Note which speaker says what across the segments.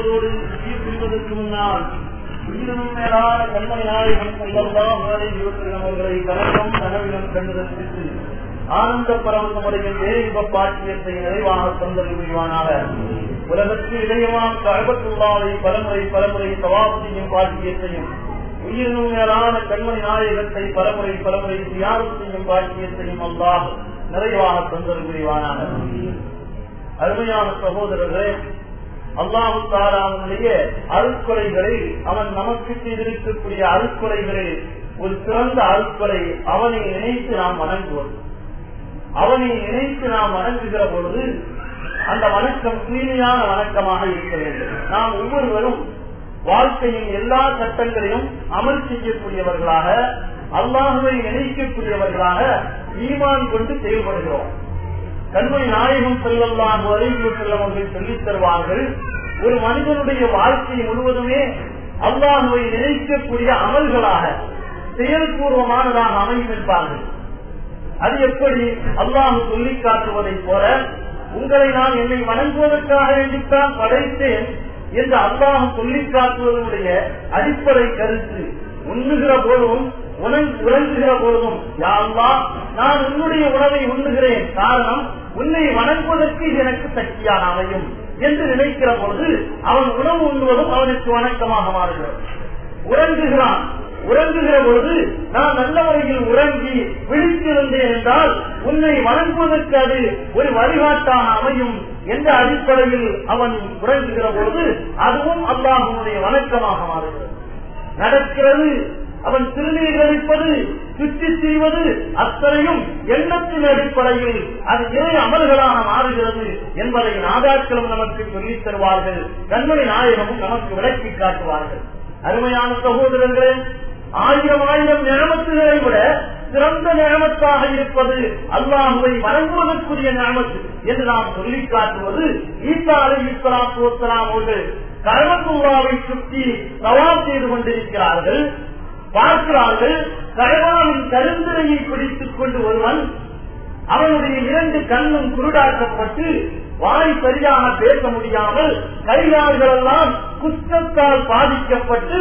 Speaker 1: துவங்குவதோடு புரிவதற்கு முன்னால் உயிரினும் மேலான கண்மை நாயகம் செல்லல்லாம் இவற்றில் அவர்களை கலக்கம் கனவிலும் கண்டுதற்கு ஆனந்த பரவசமுடைய தேவ பாக்கியத்தை நிறைவாக தந்தல் புரிவானாக உலகத்தில் இதயமாம் கழகத்துள்ளாவை பலமுறை பலமுறை சவாபு செய்யும் பாக்கியத்தையும் உயிரினும் மேலான கண்மணி நாயகத்தை பலமுறை பலமுறை தியாகம் செய்யும் பாக்கியத்தையும் அல்லாஹ் நிறைவாக தந்தல் புரிவானாக அருமையான சகோதரர்களே அல்லாஹு தாராவுடைய அருட்கொலைகளில் அவன் நமக்கு செய்திருக்கக்கூடிய அருட்கொலைகளில் ஒரு சிறந்த அருட்கொலை அவனை நினைத்து நாம் வணங்குவோம் அவனை நினைத்து நாம் வணங்குகிற பொழுது அந்த வணக்கம் தூய்மையான வணக்கமாக இருக்க வேண்டும் நாம் ஒவ்வொருவரும் வாழ்க்கையின் எல்லா சட்டங்களிலும் அமல் செய்யக்கூடியவர்களாக அல்லாஹுவை நினைக்கக்கூடியவர்களாக ஈமான் கொண்டு செயல்படுகிறோம் கண்மை நாயகம் செல்லலாம் வரைவு செல்லம் அவர்கள் சொல்லித் தருவார்கள் ஒரு மனிதனுடைய வாழ்க்கை முழுவதுமே அல்லாஹுவை நினைக்கக்கூடிய அமல்களாக செயல்பூர்வமானதாக அமையும் என்பார்கள் அது எப்படி அல்லாஹு சொல்லி காட்டுவதை போல உங்களை நான் என்னை வணங்குவதற்காக வேண்டித்தான் படைத்தேன் என்று அல்லாஹ் சொல்லி காட்டுவதனுடைய அடிப்படை கருத்து உண்ணுகிற போதும் உறங்குகிற போதும் யாழ்லா நான் உன்னுடைய உணவை உண்ணுகிறேன் காரணம் உன்னை வணங்குவதற்கு இது எனக்கு சக்தியாக அமையும் என்று நினைக்கிற பொழுது அவன் உணவு உண்ணுவதும் அவனுக்கு வணக்கமாக மாறுகிறது உறங்குகிறான் உறங்குகிற பொழுது நான் நல்ல முறையில் உறங்கி விழித்திருந்தேன் என்றால் உன்னை வணங்குவதற்கு அது ஒரு வழிகாட்டாக அமையும் என்ற அடிப்படையில் அவன் உறங்குகிற பொழுது அதுவும் அல்லாஹனுடைய வணக்கமாக மாறுகிறது நடக்கிறது அவன் திருநீர் அளிப்பது சுற்றி செய்வது அத்தனையும் எண்ணத்தின் அடிப்படையில் அது இறை அமல்களாக மாறுகிறது என்பதை நாதாக்களும் நமக்கு சொல்லித் தருவார்கள் கண்மணி நாயகமும் நமக்கு விளக்கி காட்டுவார்கள் அருமையான சகோதரர்களே ஆயிரம் ஆயிரம் நியமத்துகளை விட சிறந்த நியமத்தாக இருப்பது அல்லாஹுவை வழங்குவதற்குரிய நியமத்து என்று நாம் சொல்லி காட்டுவது ஈசா அலி இஸ்லாம் அவர்கள் கரமத்துல்லாவை சுற்றி சவால் செய்து கொண்டிருக்கிறார்கள் பார்க்கிறார்கள் கழவாவின் கருந்திரையை பிடித்துக் கொண்டு ஒருவன் அவனுடைய இரண்டு கண்ணும் குருடாக்கப்பட்டு வாய் சரியாக பேச முடியாமல் கைகால்கள் எல்லாம் குற்றத்தால் பாதிக்கப்பட்டு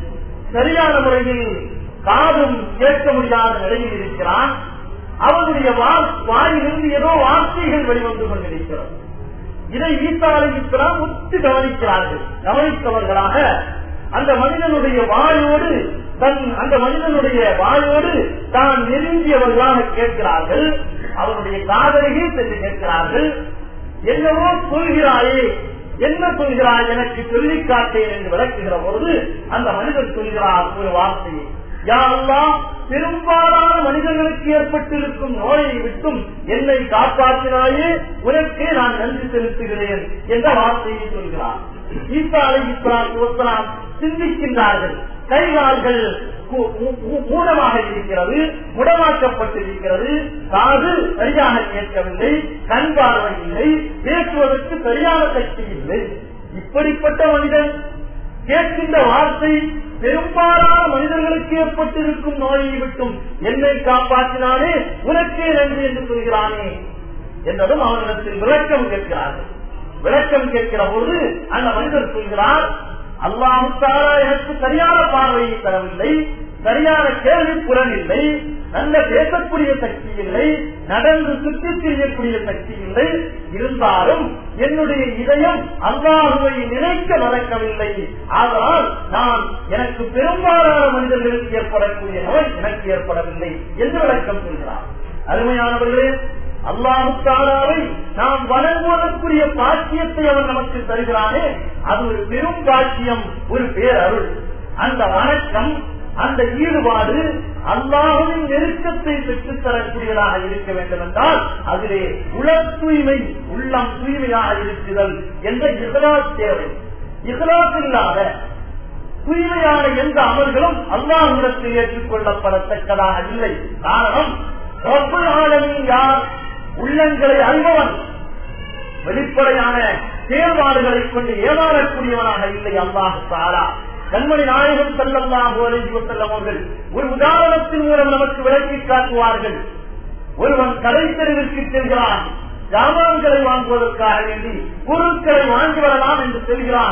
Speaker 1: சரியான முறையில் காதும் கேட்க முடியாத நிலையில் இருக்கிறான் அவனுடைய வாயிலிருந்து ஏதோ வார்த்தைகள் வெளிவந்து கொண்டிருக்கிறது இதை ஈசாலை இஸ்லாம் ஒத்து கவனிக்கிறார்கள் கவனித்தவர்களாக அந்த மனிதனுடைய வாயோடு தன் அந்த மனிதனுடைய வாயோடு தான் நெருங்கியவர்களாக கேட்கிறார்கள் அவருடைய காதலையே சென்று கேட்கிறார்கள் என்னவோ சொல்கிறாயே என்ன சொல்கிறாய் எனக்கு சொல்லி காட்டேன் என்று விளக்குகிற பொழுது அந்த மனிதன் சொல்கிறார் ஒரு வார்த்தையை யாரெல்லாம் பெரும்பாலான மனிதர்களுக்கு ஏற்பட்டிருக்கும் நோயை விட்டும் என்னை காப்பாற்றினாயே உனக்கே நான் நன்றி செலுத்துகிறேன் என்ற வார்த்தையை சொல்கிறார் ஈசா அலி இஸ்லாம் சிந்திக்கின்றார்கள் கைகால்கள் மூடமாக இருக்கிறது முடமாக்கப்பட்டிருக்கிறது காது சரியாக கேட்கவில்லை கண் பார்வை இல்லை பேசுவதற்கு சரியான சக்தி இல்லை இப்படிப்பட்ட மனிதன் கேட்கின்ற வார்த்தை பெரும்பாலான மனிதர்களுக்கு ஏற்பட்டிருக்கும் நோயை விட்டும் என்னை காப்பாற்றினானே உனக்கே நன்றி என்று சொல்கிறானே என்பதும் அவனிடத்தில் விளக்கம் கேட்கிறார்கள் விளக்கம் கேட்கிற போது அந்த மனிதர் சொல்கிறார் அல்லாஹாரா எனக்கு சரியான பார்வையை தரவில்லை சரியான கேள்வி புலன் இல்லை நல்ல பேசக்கூடிய சக்தி இல்லை நடந்து சுற்றி செய்யக்கூடிய சக்தி இல்லை இருந்தாலும் என்னுடைய இதயம் அல்லாஹுவை நினைக்க நடக்கவில்லை ஆனால் நான் எனக்கு பெரும்பாலான மனிதர்களுக்கு ஏற்படக்கூடிய நோய் எனக்கு ஏற்படவில்லை என்று விளக்கம் சொல்கிறார் அருமையானவர்களே அல்லாஹுத்தாலாவை நாம் வணங்குவதற்குரிய பாக்கியத்தை அவன் நமக்கு தருகிறானே அது ஒரு பெரும் பாக்கியம் ஒரு பேரருள் அந்த வணக்கம் அந்த ஈடுபாடு அல்லாஹுவின் நெருக்கத்தை பெற்றுத் தரக்கூடியதாக இருக்க வேண்டும் என்றால் அதிலே உள தூய்மை உள்ளம் தூய்மையாக இருக்குதல் என்ற இகலாஸ் தேவை இகலாஸ் இல்லாத தூய்மையான எந்த அமல்களும் அல்லாஹுடத்தில் ஏற்றுக்கொள்ளப்படத்தக்கதாக இல்லை காரணம் ஆளுமின் யார் உள்ளங்களை அறிபவன் வெளிப்படையான செயல்பாடுகளை கொண்டு ஏமாறக்கூடியவனாக இல்லை அல்லாஹு தாரா கண்மணி நாயகம் செல்லல்லாம் செல்லம் அவர்கள் ஒரு உதாரணத்தின் மூலம் நமக்கு விளக்கி காட்டுவார்கள் ஒருவன் கடை தெருவிற்கு செல்கிறான் ஜாமான்களை வாங்குவதற்காக வேண்டி பொருட்களை வாங்கி வரலாம் என்று செல்கிறான்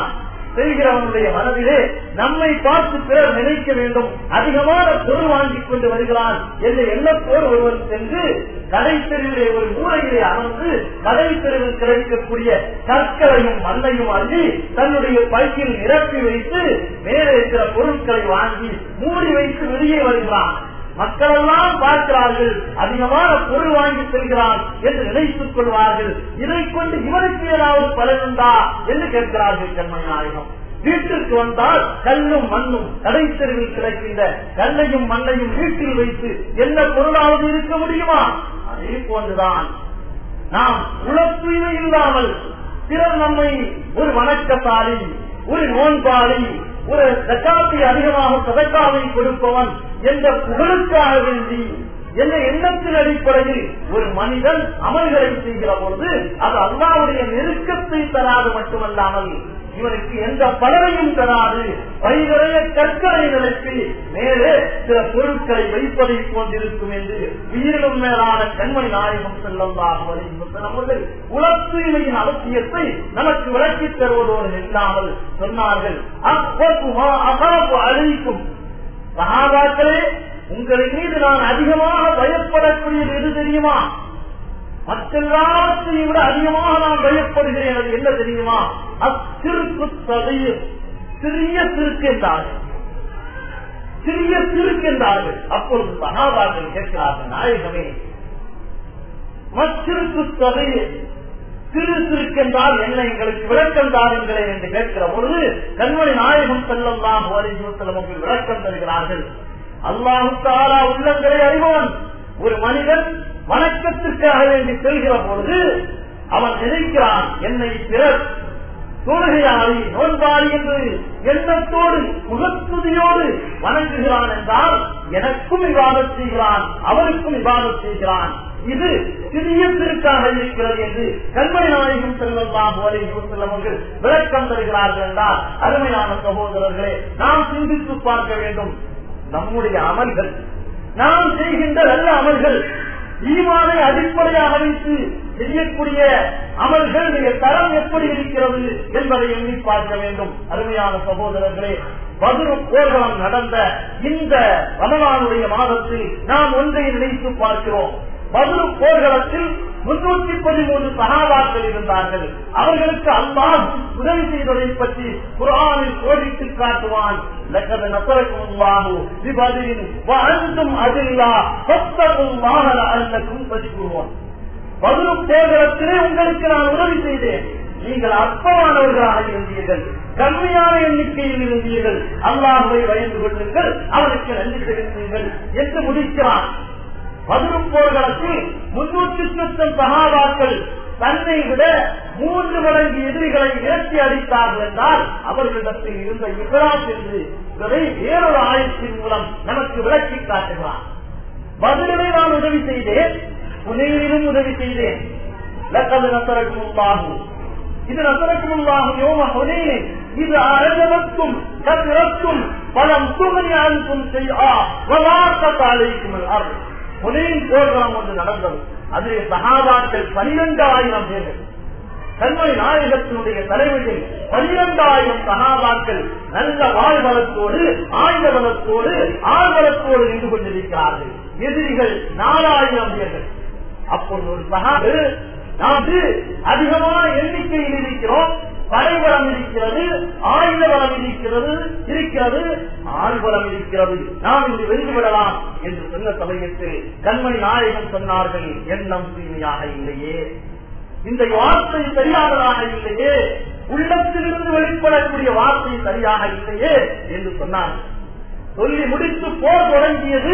Speaker 1: செல்கிறவனுடைய மனதிலே நம்மை பார்த்து பிறர் நினைக்க வேண்டும் அதிகமான பொருள் வாங்கிக் கொண்டு வருகிறான் என்ற எண்ணத்தோடு ஒருவன் சென்று கடை தெருவிலே ஒரு மூலையிலே அமர்ந்து கடை தெருவில் கிடைக்கக்கூடிய கற்களையும் மண்ணையும் அள்ளி தன்னுடைய பைக்கில் நிரப்பி வைத்து மேலே இருக்கிற பொருட்களை வாங்கி மூடி வைத்து வெளியே வருகிறான் மக்கள் எல்லாம் பார்க்கிறார்கள் அதிகமான பொருள் வாங்கி செல்கிறான் என்று நினைத்துக் கொள்வார்கள் இதை கொண்டு இவருக்கு ஏதாவது பலன் உண்டா என்று கேட்கிறார்கள் கண்மை நாயகம் வீட்டிற்கு வந்தால் கல்லும் மண்ணும் கடை தெருவில் கிடைக்கின்ற கல்லையும் மண்ணையும் வீட்டில் வைத்து என்ன பொருளாவது இருக்க முடியுமா அதே போன்றுதான் நாம் உழப்பீடு இல்லாமல் பிறர் நம்மை ஒரு வணக்கத்தாளி ஒரு நோன்பாளி ஒரு சக்காத்தை அதிகமாக சதக்காவை கொடுப்பவன் என்ற புகழுக்காக வேண்டி என்ற எண்ணத்தின் அடிப்படையில் ஒரு மனிதன் அமல்களை செய்கிற பொழுது அது அல்லாவுடைய நெருக்கத்தை தராது மட்டுமல்லாமல் இவனுக்கு எந்த பலனையும் தராது வழிகளைய கற்களை நிலைத்து மேலே சில பொருட்களை வைப்பதை போன்றிருக்கும் என்று உயிரிலும் மேலான கண்மணி நாயகம் செல்லந்தாக அவர்கள் உலத்தூய்மையின் அவசியத்தை நமக்கு விளக்கித் தருவதோடு இல்லாமல் சொன்னார்கள் அகாப்பு அழிக்கும் சகாபாக்களே உங்களின் மீது நான் அதிகமாக பயப்படக்கூடியது எது தெரியுமா மற்றெல்லாத்தையும் விட அதிகமாக நான் பயப்படுகிறேன் அது என்ன தெரியுமா அச்சிறுக்கு தகையில் சிறிய சிறுக்கின்றார்கள் சிறிய சிறுக்கின்றார்கள் அப்பொழுது சகாபாக்கள் கேட்கிறார்கள் நாயகமே மற்றிருக்கு தொகையில் சிறு சிறுக்கென்றால் என்ன எங்களுக்கு விளக்கம் தாருங்களே என்று கேட்கிற பொழுது கண்மணி நாயகம் செல்லம் தான் அவர்கள் விளக்கம் தருகிறார்கள் அல்லாஹு தாரா உள்ளங்களை அறிவான் ஒரு மனிதன் வணக்கத்திற்காக வேண்டி செல்கிற பொழுது அவன் நினைக்கிறான் என்னை பிறர் தொழுகையாளி நோன்பாளி என்று எண்ணத்தோடு முகத்துதியோடு வணங்குகிறான் என்றால் எனக்கும் விவாதம் செய்கிறான் அவருக்கும் விவாதம் செய்கிறான் இது சிறிய திருக்காக இருக்கிறது என்று கண்மணி நாயகம் செல்வல்லாம் போலே செல்லவர்கள் விளக்கம் தருகிறார்கள் என்றால் அருமையான சகோதரர்களே நாம் சிந்தித்து பார்க்க வேண்டும் நம்முடைய அமல்கள் நாம் செய்கின்ற நல்ல அமல்கள் ஈமானை அடிப்படையாக வைத்து செய்யக்கூடிய அமல்கள் தரம் எப்படி இருக்கிறது என்பதை எண்ணி பார்க்க வேண்டும் அருமையான சகோதரர்களே பதிரு போர்க்களம் நடந்த இந்த ரமலானுடைய மாதத்தில் நாம் ஒன்றை நினைத்து பார்க்கிறோம் பதிரு போர்க்களத்தில் முன்னூத்தி பதிமூன்று சகாபாக்கள் இருந்தார்கள் அவர்களுக்கு அல்லாஹ் உதவி செய்ததை பற்றி குரானில் கோடித்து காட்டுவான் லக்கத நசரக்கும் விபதின் வாழ்ந்தும் அதில்லா சொத்தக்கும் வாகன அல்லக்கும் பதிக்குருவான் பதிரு போர்க்களத்திலே உங்களுக்கு நான் உதவி செய்தேன் நீங்கள் அற்பமானவர்களாக இருந்தீர்கள் கம்மியான எண்ணிக்கையில் இருந்தீர்கள் அல்லாஹுவை பயந்து கொள்ளுங்கள் அவனுக்கு நன்றி தெரிவித்தீர்கள் என்று முடிக்கிறான் பதிலும் போர்களத்தில் முன்னூற்றி சுத்தம் சகாபாக்கள் தன்னை விட மூன்று மடங்கு எதிரிகளை நிறுத்தி அடித்தார்கள் என்றால் அவர்களிடத்தில் இருந்த இப்ராஸ் என்று இதை வேறொரு ஆயத்தின் மூலம் நமக்கு விளக்கி காட்டுகிறார் பதிலே நான் உதவி செய்தேன் புனையிலும் உதவி செய்தேன் லக்கது நசரக்கும் உண்டாகும் இது நசரக்கும் உண்டாகும் யோம புனே இது அழகவக்கும் கத்திரக்கும் பலம் துகனி அனுப்பும் செய்யா வலாக்கத்தாலைக்கும் அருள் புனையின் போர்க்களம் ஒன்று நடந்தது அதில் சகாபாக்கள் பனிரெண்டாயிரம் பேர்கள் கண்மணி நாயகத்தினுடைய தலைமையில் பனிரெண்டாயிரம் சகாபாக்கள் நல்ல வாழ்வளத்தோடு ஆயுத பலத்தோடு ஆழ்வலத்தோடு நின்று கொண்டிருக்கிறார்கள் எதிரிகள் நாலாயிரம் பேர்கள் அப்பொழுது ஒரு சகாபு நாம் அதிகமான எண்ணிக்கையில் இருக்கிறோம் படைபலம் இருக்கிறது ஆயுத பலம் இருக்கிறது இருக்கிறது ஆழ்பலம் இருக்கிறது நாம் இன்று வென்று விடலாம் என்று சொன்ன சமயத்தில் கண்மணி நாயகம் சொன்னார்கள் எண்ணம் தூய்மையாக இல்லையே இந்த வார்த்தை சரியானதாக இல்லையே உள்ளத்திலிருந்து வெளிப்படக்கூடிய வார்த்தை சரியாக இல்லையே என்று சொன்னார் சொல்லி முடித்து போர் தொடங்கியது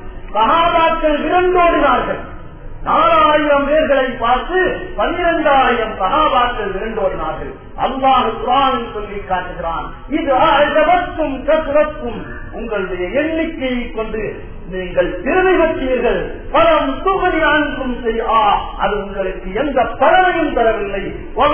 Speaker 1: சகாபாக்கள் விரண்டோடினார்கள் நாலாயிரம் பேர்களை பார்த்து பன்னிரண்டாயிரம் சகாபாக்கள் விரண்டோடினார்கள் அல்லாஹ் குரானில் சொல்லி காட்டுகிறான் இது அழகவக்கும் கசுரக்கும் உங்களுடைய எண்ணிக்கையை கொண்டு நீங்கள் பெருமை பற்றீர்கள் பலம் துகடி அன்பும் செய்யா அது உங்களுக்கு எந்த பலனையும் தரவில்லை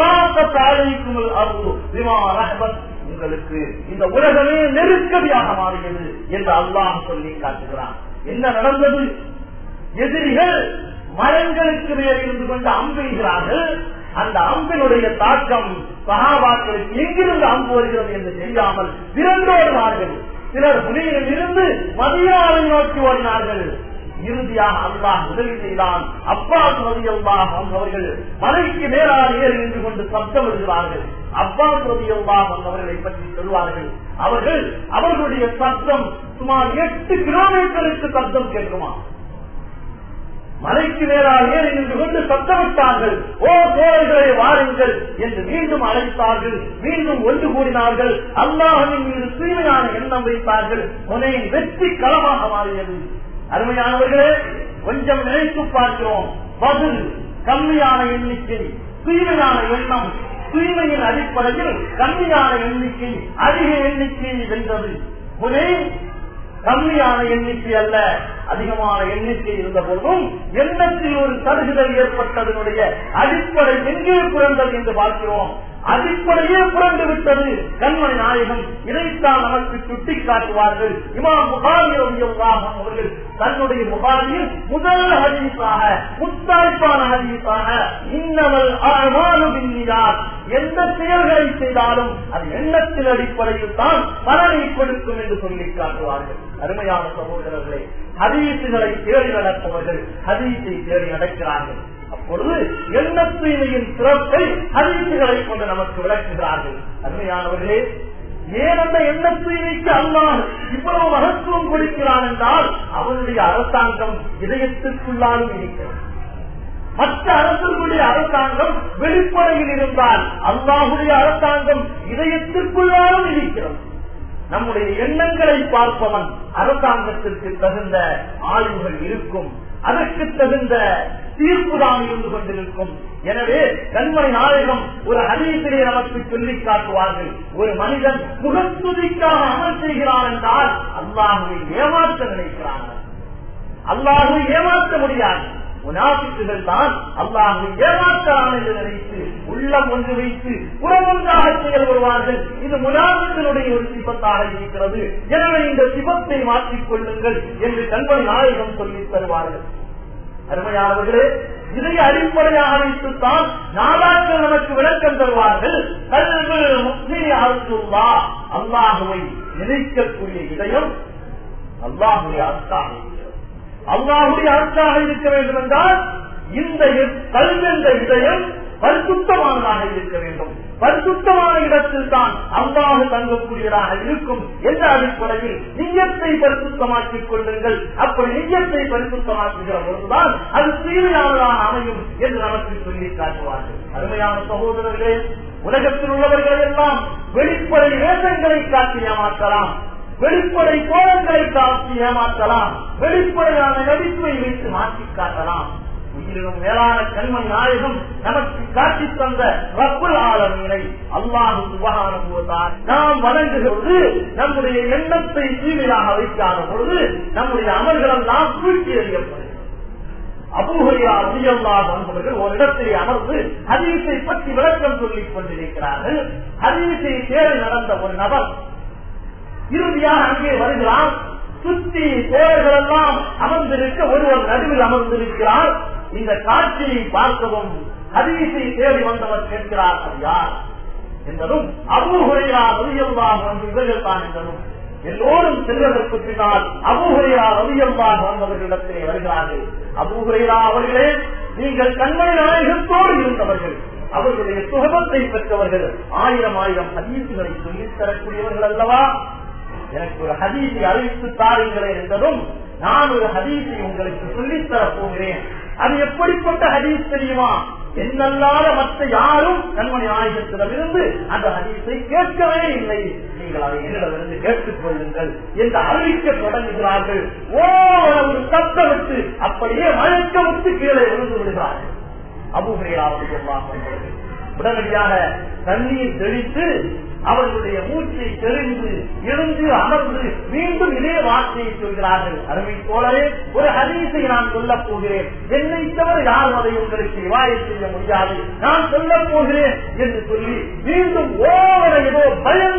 Speaker 1: தாழைக்கும் அருள் விமான உங்களுக்கு இந்த உலகமே நெருக்கடியாக மாறியது என்று அல்லாஹ் சொல்லி காட்டுகிறான் என்ன நடந்தது எதிரிகள் மரங்களுக்கு மேல் இருந்து கொண்டு அம்பெய்கிறார்கள் அந்த அம்பினுடைய தாக்கம் சகாபாக்களுக்கு எங்கிருந்து அம்பு வருகிறது என்று தெரியாமல் திரண்டோடினார்கள் சிலர் புலியில் இருந்து மதியாவை நோக்கி ஓடினார்கள் இறுதியாக அல்லாஹ் உதவி செய்தான் அப்பா ரவி அல்லாஹ் அவர்கள் மலைக்கு மேலால் ஏறி நின்று கொண்டு சப்தம் விடுகிறார்கள் அப்பா ரவி அல்லாஹ் அவர்களை பற்றி சொல்வார்கள் அவர்கள் அவர்களுடைய சப்தம் சுமார் எட்டு கிலோமீட்டருக்கு சப்தம் கேட்குமா மலைக்கு மேலால் ஏறி நின்று கொண்டு சத்தமிட்டார்கள் ஓ தோழர்களே வாருங்கள் என்று மீண்டும் அழைத்தார்கள் மீண்டும் ஒன்று கூடினார்கள் அல்லாஹின் மீது தூய்மையான எண்ணம் வைத்தார்கள் முனை வெற்றி களமாக மாறியது அருமையானவர்களே கொஞ்சம் நினைத்து பார்க்கிறோம் பதில் கம்மியான எண்ணிக்கை தூய்மையான எண்ணம் தூய்மையின் அடிப்படையில் கம்மியான எண்ணிக்கை அதிக எண்ணிக்கையை வென்றது முனை கம்மியான எண்ணிக்கை அல்ல அதிகமான எண்ணிக்கை இருந்த போதும் எண்ணத்தில் ஒரு தடுகுதல் ஏற்பட்டதனுடைய அடிப்படை எங்கே பிறந்தது என்று பார்க்கிறோம் அடிப்படையே புரண்டு விட்டது கண்மணி நாயகம் இதைத்தான் நமக்கு சுட்டி காட்டுவார்கள் இமாம் புகாரி அவர்கள் தன்னுடைய புகாரியில் முதல் ஹதீஸாக முத்தாய்ப்பான ஹதீஸாக இன்னவல் ஆழ்வானுபின்னியார் எந்த செயல்களை செய்தாலும் அது எண்ணத்தின் அடிப்படையில் தான் பலனை கொடுக்கும் என்று சொல்லி காட்டுவார்கள் அருமையான சகோதரர்களே ஹதீசுகளை தேடி நடப்பவர்கள் ஹதீஸை தேடி நடக்கிறார்கள் அப்பொழுது எண்ண தூய்மையின் சிறப்பை ஹதீசுகளை கொண்டு நமக்கு விளக்குகிறார்கள் அருமையானவர்களே ஏன் அந்த எண்ண தூய்மைக்கு அல்லாஹ் இவ்வளவு மகத்துவம் கொடுக்கிறான் என்றால் அவனுடைய அரசாங்கம் இதயத்திற்குள்ளாலும் இருக்கிறது மற்ற அரசுகளுடைய அரசாங்கம் வெளிப்படையில் இருந்தால் அல்லாஹுடைய அரசாங்கம் இதயத்திற்குள்ளாலும் இருக்கிறது நம்முடைய எண்ணங்களை பார்ப்பவன் அரசாங்கத்திற்கு தகுந்த ஆய்வுகள் இருக்கும் அதற்கு தகுந்த தீர்ப்புதான் இருந்து கொண்டிருக்கும் எனவே கண்மணி நாயகம் ஒரு ஹதீசிலே நமக்கு சொல்லி காட்டுவார்கள் ஒரு மனிதன் முகத்துதிக்காக அமல் செய்கிறான் என்றால் அல்லாஹுவை ஏமாற்ற நினைக்கிறான் அல்லாஹுவை ஏமாற்ற முடியாது முனாபிக்குகள் தான் அல்லாஹை ஏமாற்றான் என்று நினைத்து உள்ளம் ஒன்று வைத்து புறம் ஒன்றாக செயல்படுவார்கள் இது முனாபித்தினுடைய ஒரு சிபத்தாக இருக்கிறது எனவே இந்த சிபத்தை மாற்றிக் கொள்ளுங்கள் என்று கண்மணி நாயகம் சொல்லித் தருவார்கள் அருமையானவர்களே இதை அடிப்படையாக வைத்துத்தான் நாளாக்கள் நமக்கு விளக்கம் தருவார்கள் கல்வி முஸ்லிம் அரசுல்லா அல்லாஹுவை நினைக்கக்கூடிய இதயம் அல்லாஹுடைய அரசாக அல்லாஹுடைய அரசாக இருக்க வேண்டும் என்றால் இந்த கல்வென்ற இதயம் பரிசுத்தமானதாக இருக்க வேண்டும் பரிசுத்தமான இடத்தில் தான் அல்லாஹு தங்கக்கூடியதாக இருக்கும் என்ற அடிப்படையில் நியத்தை பரிசுத்தமாக்கிக் கொள்ளுங்கள் அப்படி நியத்தை பரிசுத்தமாக்குகிற பொழுதுதான் அது தீமையானதாக அமையும் என்று நமக்கு சொல்லி காட்டுவார்கள் அருமையான சகோதரர்களே உலகத்தில் உள்ளவர்கள் எல்லாம் வெளிப்படை வேதங்களை காட்டி ஏமாற்றலாம் வெளிப்படை கோலங்களை காட்டி ஏமாற்றலாம் வெளிப்படையான நடிப்பை வைத்து மாற்றி காட்டலாம் உயிரினும் மேலான கண்மணி நாயகம் நமக்கு காட்டி தந்த ரப்புல் ஆலமீனை அல்லாஹு சுபகானுபவத்தால் நாம் வணங்குகிறது நம்முடைய எண்ணத்தை தூய்மையாக வைக்காத பொழுது நம்முடைய அமல்கள் எல்லாம் தூக்கி எறியப்படும் அபூஹரியா ரலியல்லா என்பவர்கள் ஒரு இடத்திலே அமர்ந்து ஹதீஸை பற்றி விளக்கம் சொல்லிக் கொண்டிருக்கிறார்கள் ஹதீஸை தேடி நடந்த ஒரு நபர் இறுதியாக அங்கே வருகிறான் சுத்தி தேவர்கள் எல்லாம் அமர்ந்திருக்க ஒருவர் நடுவில் அமர்ந்திருக்கிறார் இந்த காட்சியை பார்க்கவும் ஹதீஸை தேடி வந்தவர் கேட்கிறார் அது யார் என்பதும் அபூஹுரையா ரவியல்வாக வந்து இவர்கள் தான் என்பதும் எல்லோரும் செல்வதற்கு பின்னால் அபூஹுரையா ரவியல்வாக வந்தவர்களிடத்திலே வருகிறார்கள் அபூஹுரையா அவர்களே நீங்கள் கண்மணி நாயகத்தோடு இருந்தவர்கள் அவர்களுடைய சுகபத்தை பெற்றவர்கள் ஆயிரம் ஆயிரம் ஹதீசுகளை சொல்லித் தரக்கூடியவர்கள் அல்லவா எனக்கு ஒரு ஹதீஸை அறிவித்து தாருங்களே என்பதும் நான் ஒரு ஹதீஸை உங்களுக்கு சொல்லித் தரப் போகிறேன் அது எப்படிப்பட்ட ஹதீஸ் தெரியுமா என்னல்லாத மற்ற யாரும் கண்மணி ஆயுதத்திடமிருந்து அந்த ஹதீஸை கேட்கவே இல்லை நீங்கள் அதை என்னிடமிருந்து கேட்டுக் கொள்ளுங்கள் என்று அறிவிக்க தொடங்குகிறார்கள் ஓ ஒரு சத்தமிட்டு அப்படியே மயக்கமிட்டு கீழே விழுந்து விடுகிறார்கள் அபுகையாவது உடனடியாக தண்ணீர் தெளித்து அவர்களுடைய மூச்சை தெரிந்து எழுந்து அமர்ந்து மீண்டும் இதே வார்த்தையை சொல்கிறார்கள் அருமை தோழரே ஒரு ஹதீஸை நான் சொல்லப் போகிறேன் என்னை தவிர யாரும் அதை உங்களுக்கு விவாய செய்ய முடியாது நான் சொல்லப் போகிறேன் என்று சொல்லி மீண்டும் ஓவர ஏதோ பயந்த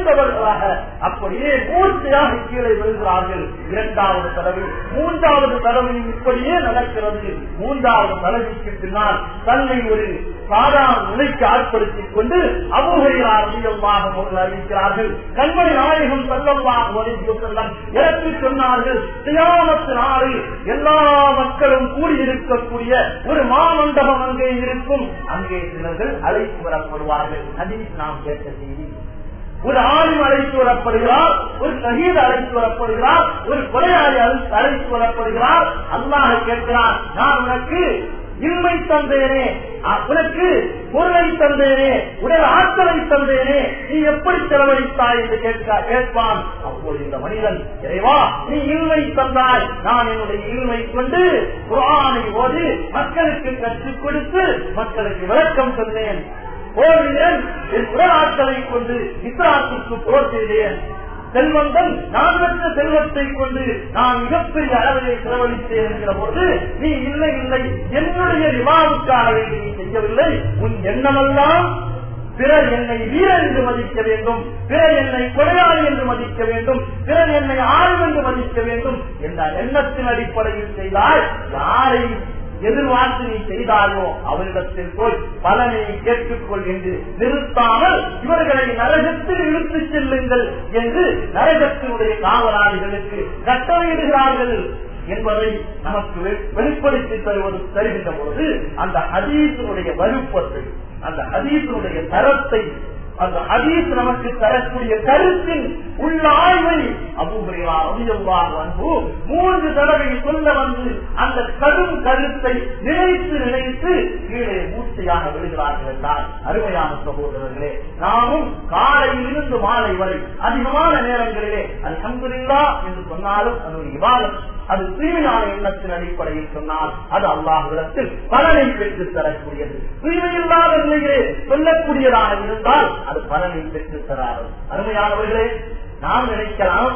Speaker 1: விழுந்தவர்களாக அப்படியே மூர்ச்சையாக கீழே விழுகிறார்கள் இரண்டாவது தடவை மூன்றாவது தடவையும் இப்படியே நடக்கிறது மூன்றாவது தடவைக்கு பின்னால் தன்னை ஒரு சாதாரண நிலைக்கு ஆட்படுத்திக் கொண்டு அபுகையார் அவர்கள் அறிவிக்கிறார்கள் கண்மணி நாயகம் செல்லமாக வலிந்து செல்லம் எனக்கு சொன்னார்கள் தியானத்து நாளில் எல்லா மக்களும் கூடியிருக்கக்கூடிய ஒரு மாமண்டபம் அங்கே இருக்கும் அங்கே சிலர்கள் அழைத்து வரப்படுவார்கள் ஹதீஸ் நாம் கேட்ட செய்தி ஒரு ஆளும் அழைத்து வரப்படுகிறார் ஒரு சகீத் அழைத்து வரப்படுகிறார் ஒரு கொலையாளி அழை- அழைத்து வரப்படுகிறார் அல்லாஹ் கேட்கிறார் நான் உனக்கு இன்மை தந்தேனே அ- உனக்கு பொருளை தந்தேனே உடல் ஆற்றலை தந்தேனே நீ எப்படி செலவழித்தாய் என்று கேட்க கேட்பான் அப்போது இந்த மனிதன் இறைவா நீ இல்மை தந்தாய் நான் என்னுடைய இல்மை கொண்டு குரானை ஓதி மக்களுக்கு கற்றுக் கொடுத்து மக்களுக்கு விளக்கம் சொன்னேன் போகிறேன் என் உடல் ஆற்றலை கொண்டு இஸ்லாத்துக்கு போர் செய்தேன் செல்வந்தன் நான் பெற்ற செல்வத்தை கொண்டு நான் மிகப்பெரிய அளவிலே செலவழித்தேன் என்கிற போது நீ இல்லை இல்லை என்னுடைய விவாவுக்காக வேண்டி நீ செய்யவில்லை உன் எண்ணமெல்லாம் பிறர் என்னை வீரர் என்று மதிக்க வேண்டும் பிறர் என்னை கொலையாளி என்று மதிக்க வேண்டும் பிறர் என்னை ஆளும் என்று மதிக்க வேண்டும் என்ற எண்ணத்தின் அடிப்படையில் செய்தால் யாரை எதிர்பார்த்து நீ செய்தாயோ அவரிடத்தில் போய் பலனை கேட்டுக்கொள் என்று நிறுத்தாமல் இவர்களை நரகத்தில் இழுத்துச் செல்லுங்கள் என்று நரகத்தினுடைய காவலாளிகளுக்கு கட்டளையிடுகிறார்கள் என்பதை நமக்கு வெ- வெளிப்படுத்தி தருவது தருகின்ற பொழுது அந்த ஹதீசனுடைய வலுப்பத்தை அந்த ஹதீசனுடைய தரத்தை அந்த ஹதீஸ் நமக்கு தரக்கூடிய கருத்தின் உள்ள ஆய்வை அபூபுரையா அபியல்லாக அன்பு மூன்று தடவை சொல்ல வந்து அந்த கடும் கருத்தை நினைத்து நினைத்து கீழே மூர்ச்சையாக விழுகிறார்கள் என்றால் அருமையான சகோதரர்களே நாமும் காலையிலிருந்து மாலை வரை அதிகமான நேரங்களிலே அது கம்புரில்லா என்று சொன்னாலும் அது ஒரு விவாதம் அது தூய்மையான எண்ணத்தின் அடிப்படையில் சொன்னால் அது அல்லாஹிடத்தில் பலனை பெற்று தரக்கூடியது தூய்மையில்லாத நிலையிலே சொல்லக்கூடியதாக இருந்தால் அது பலனை பெற்று தராது அருமையானவர்களே நாம் நினைக்கலாம்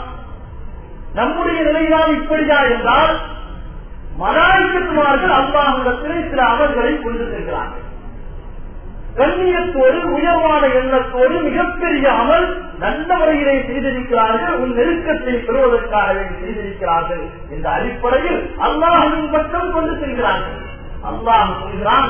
Speaker 1: நம்முடைய நிலைதான் இப்படியா என்றால் மலாய்க்கத்துமார்கள் அல்லாஹிடத்திலே சில அமல்களை கொண்டு செல்கிறார்கள் கண்ணியத்தோடு உயர்வான எண்ணத்தோடு மிகப்பெரிய அமல் நல்ல முறையிலே செய்திருக்கிறார்கள் உன் நெருக்கத்தை பெறுவதற்காக வேண்டி செய்திருக்கிறார்கள் என்ற அடிப்படையில் அல்லாஹின் பக்கம் கொண்டு செல்கிறார்கள் அல்லாஹ் சொல்கிறான்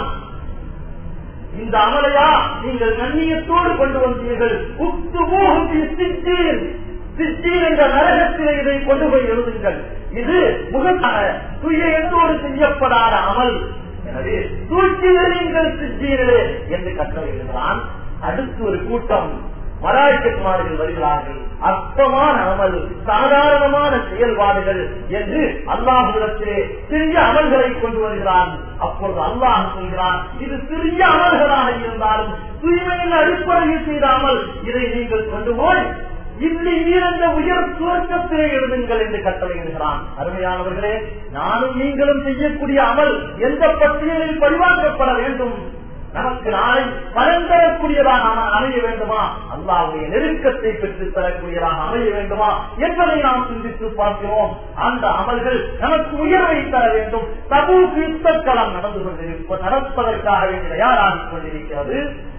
Speaker 1: இந்த அமலையா நீங்கள் கண்ணியத்தோடு கொண்டு வந்தீர்கள் உத்து சித்தீர் சித்தீர் என்ற நரகத்திலே இதை கொண்டு போய் எழுதுங்கள் இது முகமாக துயரத்தோடு செய்யப்படாத அமல் எனவே தூக்கிகள் சித்தீர்களே என்று கட்டளையிடுகிறான் அடுத்து ஒரு கூட்டம் மராய்க்குமார்கள் வருகிறார்கள் அற்பமான அமல் சாதாரணமான செயல்பாடுகள் என்று அல்லாஹிடத்திலே சிறிய அமல்களை கொண்டு வருகிறான் அப்பொழுது அல்லாஹ் சொல்கிறான் இது சிறிய அமல்களாக இருந்தாலும் தூய்மையின் அடிப்படையில் செய்த அமல் இதை நீங்கள் கொண்டு போய் இல்லை ஈரந்த உயர் சுவர்க்கத்திலே எழுதுங்கள் என்று கட்டளையிடுகிறான் அருமையானவர்களே நானும் நீங்களும் செய்யக்கூடிய அமல் எந்த பட்டியலில் பதிவாக்கப்பட வேண்டும் நமக்கு நாளை பலன் தரக்கூடியதாக அமைய வேண்டுமா அல்லாவுடைய நெருக்கத்தை பெற்று தரக்கூடியதாக அமைய வேண்டுமா என்பதை நாம் சிந்தித்து பார்க்கிறோம் அந்த அமல்கள் நமக்கு உயர்வை தர வேண்டும் தபு யுத்தக்களம் நடந்து கொண்டிருப்ப நடப்பதற்காக வேண்டி தயாராகிக் கொண்டிருக்கிறது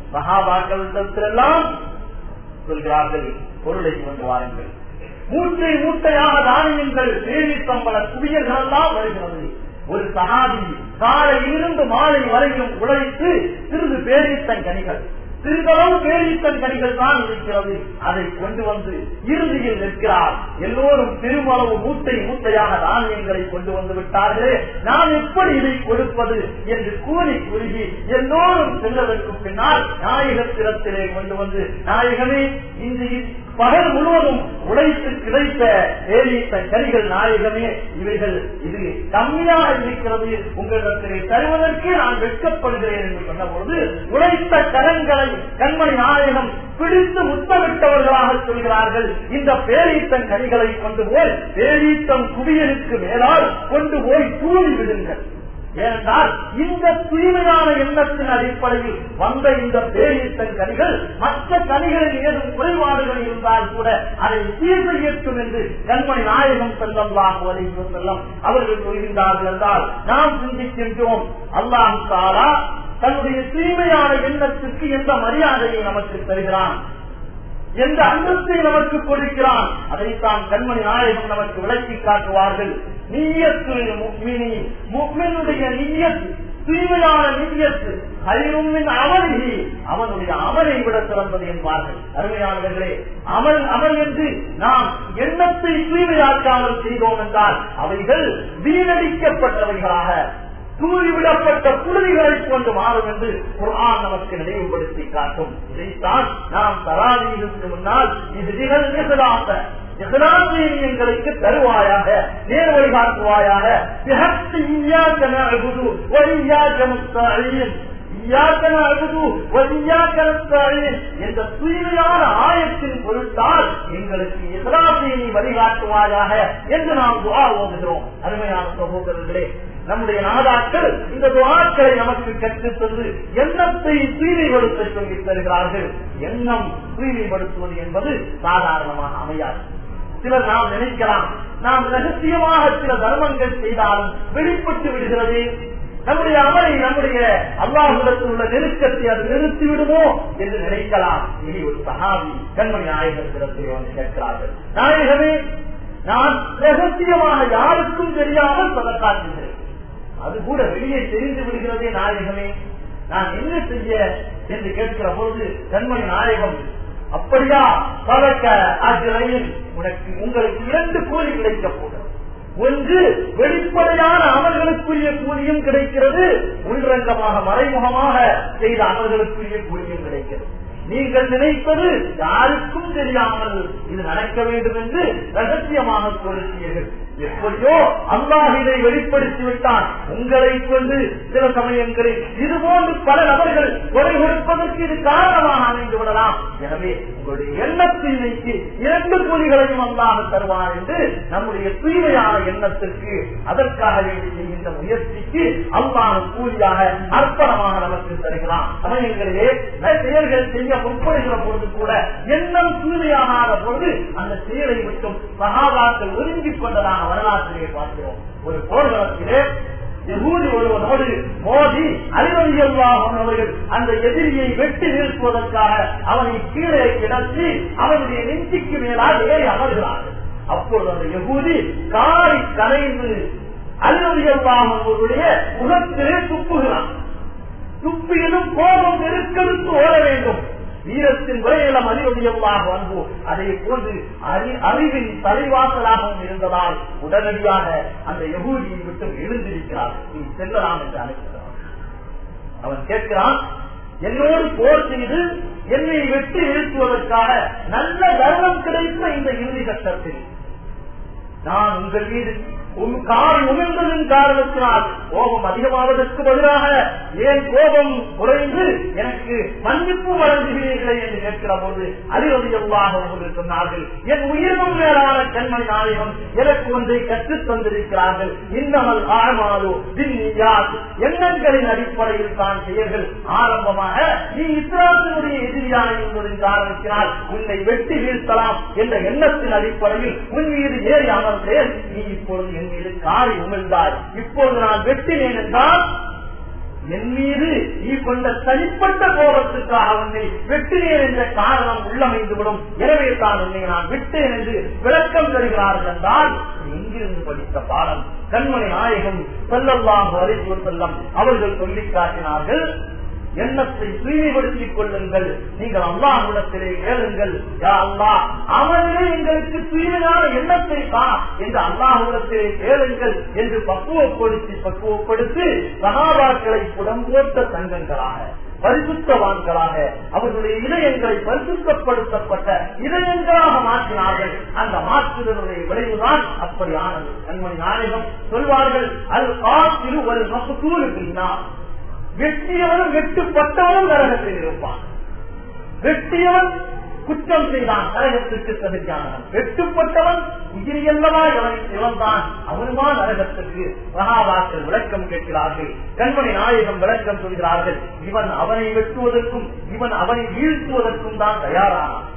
Speaker 1: மகாபாக்களிடத்திலெல்லாம் சொல்கிறார்கள் பொருளை கொண்டு வாருங்கள் மூட்டை மூட்டையாக தானியங்கள் தேவி சம்பள குவியல்கள் எல்லாம் வருகிறது ஒரு சகாதி காலையிலிருந்து மாலை வரையிலும் உழைத்து சிறிது பேரித்தன் கனிகள் சிறிதளவு பேரித்தன் கனிகள் தான் இருக்கிறது அதை கொண்டு வந்து இறுதியில் நிற்கிறார் எல்லோரும் பெருமளவு மூட்டை மூட்டையாக தானியங்களை கொண்டு வந்து விட்டார்களே நான் எப்படி இதை கொடுப்பது என்று கூறி குறுகி எல்லோரும் செல்வதற்கு பின்னால் நாயகத்திடத்திலே கொண்டு வந்து நாயகமே இந்த பகல் முழுவதும் உழைத்து கிடைத்த ஏறித்த கரிகள் நாயகமே இவைகள் இது கம்மியாக இருக்கிறது உங்களிடத்திலே தருவதற்கு நான் வெட்கப்படுகிறேன் என்று சொன்னபோது உழைத்த கரங்களை கண்மணி நாயகம் பிடித்து முத்தமிட்டவர்களாக சொல்கிறார்கள் இந்த பேரீத்தன் கனிகளை கொண்டு போய் பேரீத்தம் குவியலுக்கு மேலால் கொண்டு போய் தூவி விடுங்கள் ஏனென்றால் இந்த தூய்மையான எண்ணத்தின் அடிப்படையில் வந்த இந்த பேரீத்தன் கனிகள் மற்ற கனிகளில் ஏதும் குறைபாடுகள் இருந்தால் கூட அதை சீர் செய்யட்டும் என்று கண்மணி நாயகம் செல்லம் வலிவு செல்லம் அவர்கள் சொல்கின்றார்கள் என்றால் நாம் சிந்திக்கின்றோம் அல்லாஹ் தாரா தன்னுடைய தூய்மையான எண்ணத்திற்கு எந்த மரியாதையை நமக்கு தருகிறான் எந்த அந்தத்தை நமக்கு கொடுக்கிறான் அதைத்தான் கண்மணி நாயகம் நமக்கு விளக்கி காட்டுவார்கள் நீயத்து முக்மினி முக்மினுடைய நீயத்து தூய்மையான நீயத்து அறிவுமின் அமலி அவனுடைய அமலை விட சிறந்தது என்பார்கள் அருமையானவர்களே அமல் அமல் என்று நாம் எண்ணத்தை தூய்மையாக்காமல் செய்தோம் என்றால் அவைகள் வீணடிக்கப்பட்டவைகளாக தூய்விடப்பட்ட புழுதிகளை கொண்டு மாறும் என்று குரான் நமக்கு நினைவுபடுத்தி காட்டும் இதைத்தான் நாம் தராதீருக்கு முன்னால் இது நிகழ் நிகழாத எங்களுக்கு தருவாயாக நேர் வழிகாட்டுவாயாக என்ற தூய்மையான ஆயத்தின் பொருட்டால் எங்களுக்கு எதிராசியை வழிகாட்டுவாயாக என்று நாம் துவா ஓதுகிறோம் அருமையான சகோதரர்களே நம்முடைய நாதாக்கள் இந்த துவாக்களை நமக்கு கற்றுத் தந்து எண்ணத்தை தூய்மைப்படுத்த சொல்லி தருகிறார்கள் எண்ணம் தூய்மைப்படுத்துவது என்பது சாதாரணமாக அமையாது சிலர் நாம் நினைக்கலாம் நாம் ரகசியமாக சில தர்மங்கள் செய்தாலும் வெளிப்பட்டு விடுகிறது நம்முடைய அமலை நம்முடைய அல்லாஹுடத்தில் உள்ள நெருக்கத்தை அது நிறுத்தி விடுமோ என்று நினைக்கலாம் இனி ஒரு சகாவி கண்மணி நாயகத்திடத்தில் வந்து கேட்கிறார்கள் நாயகமே நான் ரகசியமாக யாருக்கும் தெரியாமல் பதக்காட்டுகிறேன் அது கூட வெளியே தெரிந்து விடுகிறதே நாயகமே நான் என்ன செய்ய என்று கேட்கிற போது கண்மணி நாயகம் அப்படியா பழக்க ஆசிரியர் உனக்கு உங்களுக்கு இரண்டு கூலி கிடைக்க போகிறது ஒன்று வெளிப்படையான அமல்களுக்குரிய கூலியும் கிடைக்கிறது உள்ரங்கமாக மறைமுகமாக செய்த அமல்களுக்குரிய கூலியும் கிடைக்கிறது நீங்கள் நினைப்பது யாருக்கும் தெரியாமல் இது நடக்க வேண்டும் என்று ரகசியமாக சொல்லுகிறீர்கள் எப்படியோ அல்லாஹ் இதை வெளிப்படுத்தி விட்டான் உங்களை கொண்டு சில சமயங்களில் இது போன்று பல நபர்கள் கொலை கொடுப்பதற்கு இது காரணமாக அமைந்து விடலாம் எனவே உங்களுடைய எண்ணத்தை வைத்து இரண்டு கூலிகளையும் அல்லாஹ் தருவான் என்று நம்முடைய தூய்மையான எண்ணத்திற்கு அதற்காக வேண்டி செய்கின்ற முயற்சிக்கு அல்லாஹ் கூலியாக அர்ப்பணமாக நமக்கு தருகிறான் சமயங்களிலே செயல்கள் செய்ய முற்படுகிற பொழுது கூட எண்ணம் தூய்மையாகாத பொழுது அந்த செயலை விட்டும் சகாபாக்கள் ஒதுங்கிக் கொண்டதான வரலாற்றிலே பார்க்கிறோம் ஒரு போர்க்களத்திலே யகூதி ஒருவனோடு மோதி அறிவறியல்லாகும் அவர்கள் அந்த எதிரியை வெட்டி வீழ்த்துவதற்காக அவனை கீழே கிடத்தி அவனுடைய நெஞ்சிக்கு மேலால் ஏறி அமர்கிறார்கள் அப்பொழுது அந்த யகூதி காரி கரைந்து அறிவறியல்லாமவர்களுடைய முகத்திலே துப்புகிறான் துப்பியிலும் கோபம் நெருக்கெடுத்து ஓட வேண்டும் வீரத்தின் விரையிலம் அறிவதியமாக வந்து அதை போன்று அறிவின் தலைவாசலாகவும் இருந்ததால் உடனடியாக அந்த யகூதியை விட்டு எழுந்திருக்கிறார் நீ செல்லலாம் என்று அழைக்கிறார் அவன் கேட்கிறான் என்னோடு போர் செய்து என்னை வெற்றி வீழ்த்துவதற்காக நல்ல தர்மம் கிடைத்த இந்த இறுதி கட்டத்தில் நான் உங்கள் மீது உன் கால் உமிழ்ந்ததின் காரணத்தினால் கோபம் அதிகமாவதற்கு பதிலாக ஏன் கோபம் குறைந்து எனக்கு மன்னிப்பு வழங்குகிறீர்களே என்று கேட்கிற போது அறிவதியல்லாக உங்களுக்கு சொன்னார்கள் என் உயிரும் மேலான கண்மணி நாயகம் எனக்கு ஒன்றை கற்றுத் தந்திருக்கிறார்கள் இன்னமல் ஆழ்மாலோ எண்ணங்களின் அடிப்படையில் தான் செயல்கள் ஆரம்பமாக நீ இஸ்லாத்தினுடைய எதிரியாக இருந்ததின் காரணத்தினால் உன்னை வெட்டி வீழ்த்தலாம் என்ற எண்ணத்தின் அடிப்படையில் உன் மீது ஏறி அமர்ந்தேன் நீ இப்பொழுது என் மீது காரி உமிழ்ந்தாய் இப்போது நான் வெட்டினேன் என்றால் என் மீது நீ கொண்ட தனிப்பட்ட கோபத்துக்காக உன்னை வெட்டினேன் என்ற காரணம் உள்ளமைந்துவிடும் எனவே தான் உன்னை நான் விட்டேன் என்று விளக்கம் தருகிறார்கள் என்றால் எங்கிருந்து படித்த பாடம் கண்மணி நாயகம் செல்லல்லாம் அறிவு செல்லம் அவர்கள் சொல்லி காட்டினார்கள் எண்ணத்தை தூய்மைப்படுத்திக் கொள்ளுங்கள் நீங்கள் அல்லாஹிடத்திலே கேளுங்கள் யா அல்லாஹ் அவனே எங்களுக்கு தூய்மையான எண்ணத்தை தா என்று அல்லாஹிடத்திலே கேளுங்கள் என்று பக்குவப்படுத்தி பக்குவப்படுத்தி சகாபாக்களை புடம்போட்ட தங்கங்களாக பரிசுத்தவான்களாக அவர்களுடைய இதயங்களை பரிசுத்தப்படுத்தப்பட்ட இதயங்களாக மாற்றினார்கள் அந்த மாற்றுதலுடைய விளைவுதான் அப்படியானது கண்மணி நாயகம் சொல்வார்கள் அது காத்திரு ஒரு மசூலுக்குன்னா வெட்டியவனும் வெட்டுப்பட்டவனும் நரகத்தில் இருப்பான் வெட்டியவன் குற்றம் செய்தான் நரகத்திற்கு தகுதியானவன் வெட்டுப்பட்டவன் உயிரியல்லவா இவன் இவன்தான் அவனுமா நரகத்திற்கு மகாபாக்கள் விளக்கம் கேட்கிறார்கள் கண்மணி நாயகம் விளக்கம் சொல்கிறார்கள் இவன் அவனை வெட்டுவதற்கும் இவன் அவனை வீழ்த்துவதற்கும் தான் தயாரானான்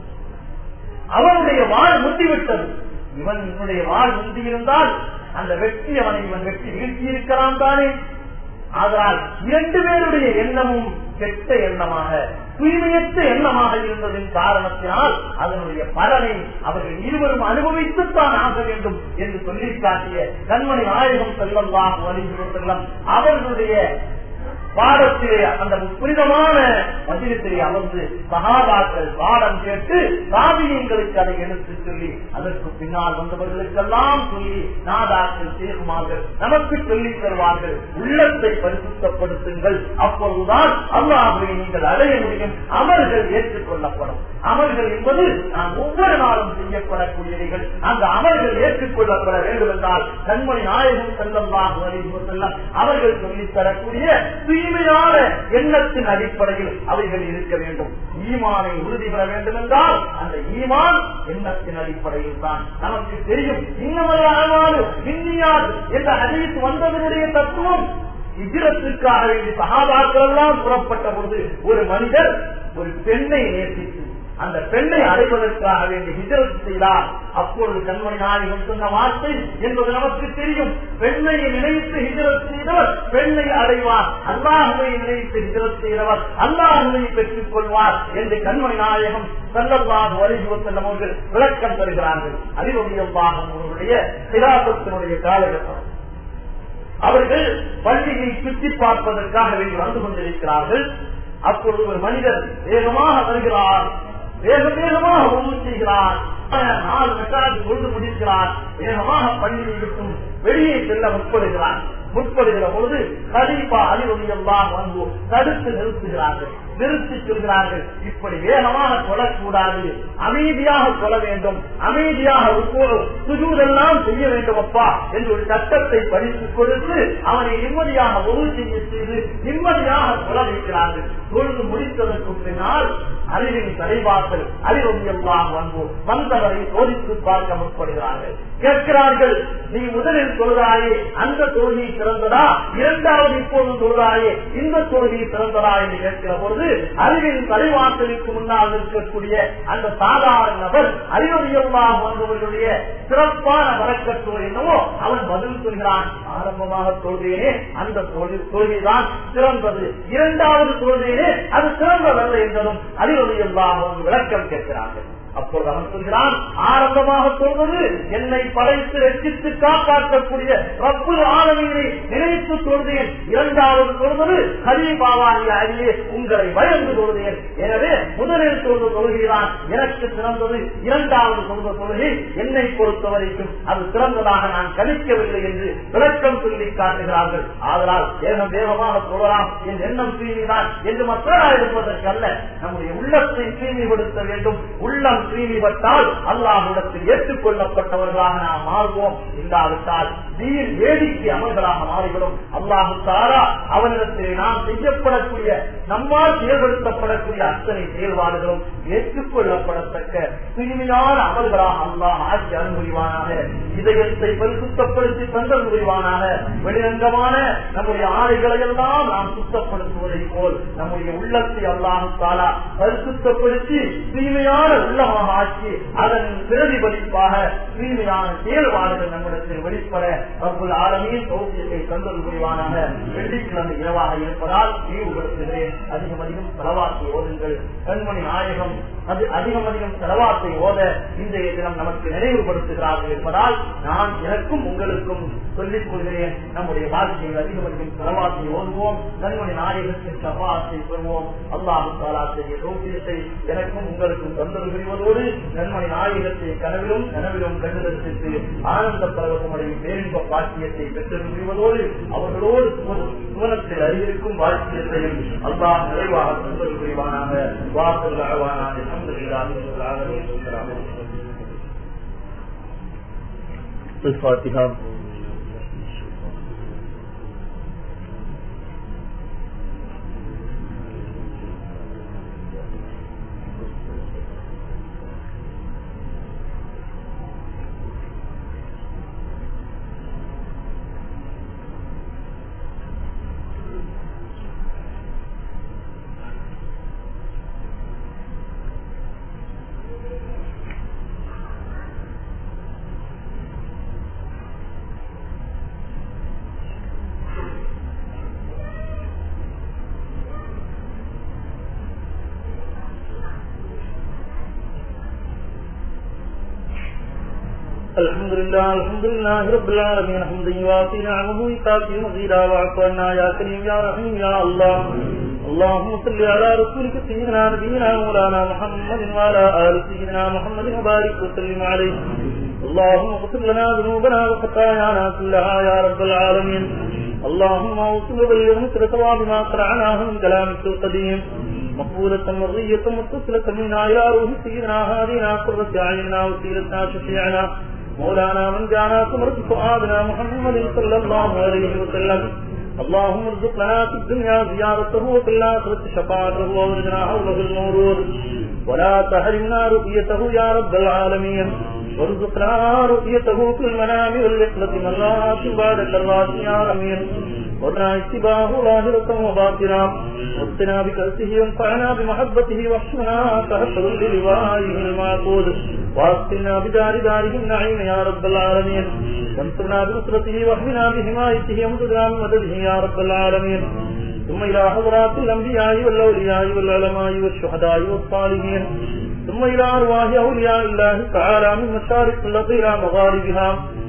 Speaker 1: அவனுடைய வாழ் முந்திவிட்டது இவன் இவனுடைய வாழ் முந்தியிருந்தால் அந்த வெற்றி அவனை இவன் வெற்றி வீழ்த்தி இருக்கலாம் தானே அதனால் இரண்டு பேருடைய எண்ணமும் கெட்ட எண்ணமாக தூய்மையற்ற எண்ணமாக இருந்ததின் காரணத்தினால் அதனுடைய பலனை அவர்கள் இருவரும் அனுபவித்துத்தான் ஆக வேண்டும் என்று சொல்லி காட்டிய கண்மணி நாயகம் செல்லம் தான் செல்லம் அவர்களுடைய பாடத்திலே அந்த புனிதமான மந்திரத்திலே அமர்ந்து சகாபாக்கள் பாடம் கேட்டு சாதியங்களுக்கு அதை எடுத்து சொல்லி அதற்கு பின்னால் வந்தவர்களுக்கெல்லாம் சொல்லி நாதாக்கள் சேருமார்கள் நமக்கு சொல்லித் தருவார்கள் உள்ளத்தை பரிசுத்தப்படுத்துங்கள் அப்பொழுதுதான் அல்லாஹுவை நீங்கள் அடைய முடியும் அமல்கள் ஏற்றுக்கொள்ளப்படும் அமல்கள் என்பது நாம் ஒவ்வொரு நாளும் செய்யப்படக்கூடியவைகள் அந்த அமல்கள் ஏற்றுக்கொள்ளப்பட வேண்டும் என்றால் கண்மணி நாயகம் செல்லம் செல்லம் அவர்கள் சொல்லித் தரக்கூடிய தூய்மையான எண்ணத்தின் அடிப்படையில் அவைகள் இருக்க வேண்டும் ஈமானை உறுதி பெற வேண்டும் என்றால் அந்த ஈமான் எண்ணத்தின் அடிப்படையில் தான் நமக்கு தெரியும் இன்னமல்லாமல் இந்தியார் என்ற ஹதீஸ் வந்ததனுடைய தத்துவம் இஜிரத்திற்காக வேண்டி சகாபாக்கள் எல்லாம் புறப்பட்ட பொழுது ஒரு மனிதர் ஒரு பெண்ணை நேசித்து அந்த பெண்ணை அடைவதற்காக வேண்டி ஹிஜரத் செய்தார் அப்பொழுது கண்மணி நாயகம் சொன்ன வார்த்தை என்பது நமக்கு தெரியும் பெண்ணை நினைத்து ஹிஜரத் செய்தவர் பெண்ணை அடைவார் அல்லாஹுவை நினைத்து ஹிஜரத் செய்தவர் அல்லாஹுவை பெற்றுக் கொள்வார் என்று கண்மணி நாயகம் செல்லவாக வலியுறு செல்லும் அவர்கள் விளக்கம் தருகிறார்கள் அறிவொழியம்பாக அவர்களுடைய சிராசத்தினுடைய காலகட்டம் அவர்கள் பள்ளியை சுற்றி பார்ப்பதற்காக வேண்டி வந்து கொண்டிருக்கிறார்கள் அப்பொழுது ஒரு மனிதர் வேகமாக வருகிறார் வேக வேகமாக ஒன்று செய்கிறார் நாலு மெட்டாஜ் கொண்டு முடிக்கிறார் வேகமாக பள்ளியை விட்டும் வெளியே செல்ல முற்படுகிறார் முற்படுகிற பொழுது கலீபா அலிவதியெல்லாம் வந்து தடுத்து நிறுத்துகிறார்கள் நிறுத்தி சொல்கிறார்கள் இப்படி வேகமாக கொள்ளக்கூடாது அமைதியாக கொள்ள வேண்டும் அமைதியாக சுஜூதெல்லாம் செய்ய வேண்டும் அப்பா என்று ஒரு சட்டத்தை படித்துக் கொடுத்து அவனை நிம்மதியாக ஒரு செய்ய செய்து நிம்மதியாக கொள்ள வைக்கிறார்கள் தொழுது முடித்ததற்கு பின்னால் அறிவின் தலைவாசல் அறிவொன்றியெல்லாம் வந்து வந்தவரை சோதித்து பார்க்க முற்படுகிறார்கள் கேட்கிறார்கள் நீ முதலில் சொல்கிறாயே அந்த தொழுகை சிறந்ததா இரண்டாவது இப்போது சொல்கிறாயே இந்த தொழுகை சிறந்ததா என்று கேட்கிற பொழுது அறிவின் தலைவாசலுக்கு முன்னால் இருக்கக்கூடிய அந்த சாதாரண நபர் அறிவறியமாக வந்தவர்களுடைய சிறப்பான வரக்கத்தோ என்னவோ அவன் பதில் சொல்கிறான் ஆரம்பமாக தொழுகையே அந்த தொழுகைதான் சிறந்தது இரண்டாவது தொழுகையே அது சிறந்ததல்ல என்பதும் அறிவறியமாக வந்து விளக்கம் கேட்கிறார்கள் அப்பொழுது அவன் சொல்கிறான் ஆரம்பமாக சொல்வது என்னை படைத்து ரசித்து காப்பாற்றக்கூடிய ரப்பு ஆளுமையை நினைத்து சொல்றேன் இரண்டாவது சொல்வது ஹரிபாவாகி அருகே உங்களை பயந்து சொல்றேன் எனவே முதலில் சொல்வது தொழுகைதான் எனக்கு சிறந்தது இரண்டாவது சொல்வது தொழுகை என்னை பொறுத்த வரைக்கும் அது சிறந்ததாக நான் கணிக்கவில்லை என்று விளக்கம் சொல்லி காட்டுகிறார்கள் ஆதலால் வேகம் வேகமாக சொல்லலாம் என் எண்ணம் தூய்மைதான் என்று மக்களா இருப்பதற்கல்ல நம்முடைய உள்ளத்தை தூய்மைப்படுத்த வேண்டும் உள்ளம் தூய்மைப்பட்டால் அல்லாஹிடத்தில் ஏற்றுக்கொள்ளப்பட்டவர்களாக நாம் மாறுவோம் இல்லாவிட்டால் தீர் வேடிக்கை அமல்களாக மாறிவிடும் அல்லாஹு தாரா அவனிடத்தில் நாம் செய்யப்படக்கூடிய நம்மால் செயல்படுத்தப்படக்கூடிய அத்தனை செயல்பாடுகளும் ஏற்றுக்கொள்ளப்படத்தக்க தூய்மையான அமல்களாக அல்லாஹ் ஆட்சி அனுபவிவானாக இதயத்தை பரிசுத்தப்படுத்தி தந்தல் புரிவானாக வெளிரங்கமான நம்முடைய ஆடைகளை எல்லாம் நாம் சுத்தப்படுத்துவதை போல் நம்முடைய உள்ளத்தை அல்லாஹு தாரா பரிசுத்தப்படுத்தி தூய்மையான உள்ளமாக ஆக்கி அதன் பிரதிபலிப்பாக தூய்மையான செயல்பாடுகள் நம்மிடத்தில் வெளிப்பட அவர்கள் ஆளுமையின் சௌக்கியத்தை தந்தல் புரிவானாக வெள்ளிக்கிழமை இரவாக இருப்பதால் தீவுபடுத்துகிறேன் அதிகம் அதிகம் செலவாக்கி ஓதுங்கள் கண்மணி நாயகம் அது அதிகம் அதிகம் செலவாத்தை ஓத இன்றைய தினம் நமக்கு நினைவுபடுத்துகிறார்கள் என்பதால் நான் எனக்கும் உங்களுக்கும் சொல்லிக் கொள்கிறேன் நம்முடைய வாழ்க்கையில் அதிகம் அதிகம் செலவாத்தை ஓதுவோம் கண்மணி நாயகத்தின் சபாத்தை பெறுவோம் அல்லாஹு தாலா செய்ய சௌக்கியத்தை எனக்கும் உங்களுக்கும் தந்தல் புரிவதோடு நன்மணி நாயகத்தை கனவிலும் கனவிலும் கண்டுதற்கு ஆனந்த பரவசமடையும் பேரின்ப பாக்கியத்தை பெற்று புரிவதோடு அவர்களோடு சுவனத்தில் அறிவிக்கும் வாழ்க்கையத்தையும் அல்லாஹ் நிறைவாக தந்தல் புரிவானாக வாசல் அழவானாக الفاتحة الحمد لله الحمد لله رب العالمين حمدا يوافي نعمه يكافي مزيدا واعف عنا يا كريم يا رحيم يا الله اللهم صل على رسولك سيدنا نبينا مولانا محمد وعلى ال سيدنا محمد وبارك وسلم عليه اللهم اغفر لنا ذنوبنا وخطايانا كلها يا رب العالمين اللهم اوصل وبلغ مثل ثواب ما قرعناه من كلامك القديم مقبولة مرضية متصلة منا إلى روح سيدنا هادينا قرة أعيننا وسيلتنا شفيعنا مولانا من جانا ثمرة فؤادنا محمد صلى الله عليه وسلم اللهم ارزق لنا في الدنيا زيارته وفي الآخرة شفاعته وورجنا حوله المورود ولا تحرمنا رؤيته يا رب العالمين وارزقنا رؤيته في المنام واليقظة مرات بعد كرات يا أمين وارنا اتباعه ظاهرة وباطنا واسقنا بكأسه وانفعنا بمحبته واحشنا تحت ظل لوائه المعقود واسقنا بدار داره النعيم يا رب العالمين وانصرنا بنصرته واحمنا بحمايته وامددنا بمدده يا رب العالمين ثم إلى حضرات الأنبياء والأولياء والعلماء والشهداء والصالحين ثم إلى أرواح أولياء الله تعالى من مشارق الأرض إلى مغاربها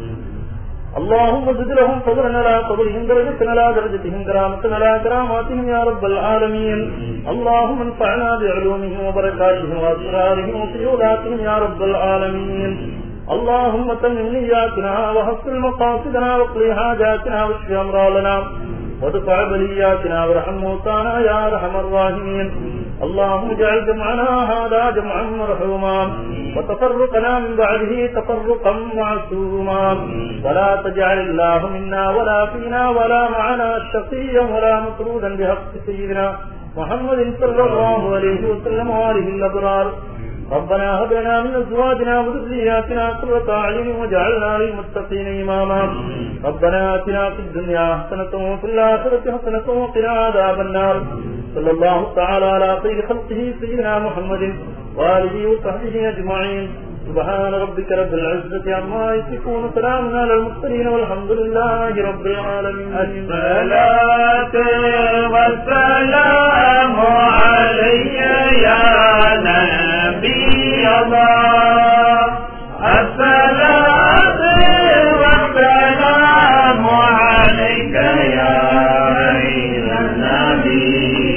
Speaker 1: اللهم زد لهم فضلا على فضلهم درجة على درجتهم كرامة على كراماتهم يا رب العالمين اللهم انفعنا بعلومهم وبركاتهم وأسرارهم وفيولاتهم يا رب العالمين اللهم تمم نياتنا وحصل مقاصدنا واقضي حاجاتنا واشف أمراضنا وادفع بلياتنا وارحم موتانا يا ارحم الراحمين اللهم اجعل جمعنا هذا جمعا مرحوما وتفرقنا من بعده تفرقا معصوما ولا تجعل الله منا ولا فينا ولا معنا شقيا ولا مطرودا بحق سيدنا محمد صلى الله عليه وسلم وآله الأبرار ربنا هب لنا من ازواجنا وذرياتنا قرة اعين واجعلنا للمتقين اماما ربنا اتنا في الدنيا حسنة وفي الآخرة حسنة وقنا عذاب النار صلى الله تعالى على خير خلقه سيدنا محمد وآله وصحبه أجمعين سبحان ربك رب العزة عما يصفون سلام على المرسلين والحمد لله رب العالمين
Speaker 2: الصلاة والسلام